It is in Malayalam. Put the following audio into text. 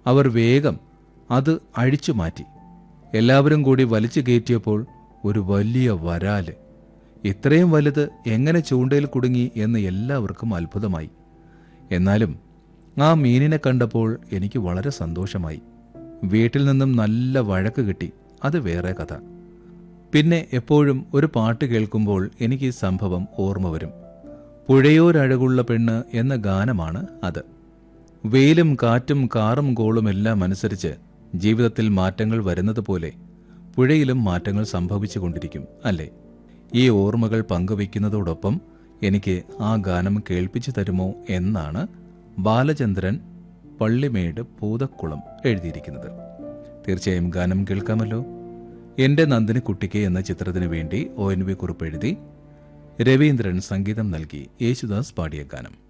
അവർ വേഗം അത് അഴിച്ചു മാറ്റി എല്ലാവരും കൂടി വലിച്ചു കയറ്റിയപ്പോൾ ഒരു വലിയ വരാല് ഇത്രയും വലുത് എങ്ങനെ ചൂണ്ടയിൽ കുടുങ്ങി എന്ന് എല്ലാവർക്കും അത്ഭുതമായി എന്നാലും ആ മീനിനെ കണ്ടപ്പോൾ എനിക്ക് വളരെ സന്തോഷമായി വീട്ടിൽ നിന്നും നല്ല വഴക്ക് കിട്ടി അത് വേറെ കഥ പിന്നെ എപ്പോഴും ഒരു പാട്ട് കേൾക്കുമ്പോൾ എനിക്ക് ഈ സംഭവം ഓർമ്മ വരും പുഴയോരഴകുള്ള പെണ്ണ് എന്ന ഗാനമാണ് അത് വെയിലും കാറ്റും കാറും കോളും എല്ലാം അനുസരിച്ച് ജീവിതത്തിൽ മാറ്റങ്ങൾ വരുന്നത് പോലെ പുഴയിലും മാറ്റങ്ങൾ സംഭവിച്ചു കൊണ്ടിരിക്കും അല്ലേ ഈ ഓർമ്മകൾ പങ്കുവയ്ക്കുന്നതോടൊപ്പം എനിക്ക് ആ ഗാനം കേൾപ്പിച്ചു തരുമോ എന്നാണ് ബാലചന്ദ്രൻ പള്ളിമേട് പൂതക്കുളം എഴുതിയിരിക്കുന്നത് തീർച്ചയായും ഗാനം കേൾക്കാമല്ലോ എന്റെ നന്ദിനി കുട്ടിക്ക് എന്ന ചിത്രത്തിനു വേണ്ടി ഒ എൻ വി കുറിപ്പ് എഴുതി രവീന്ദ്രൻ സംഗീതം നൽകി യേശുദാസ് പാടിയ ഗാനം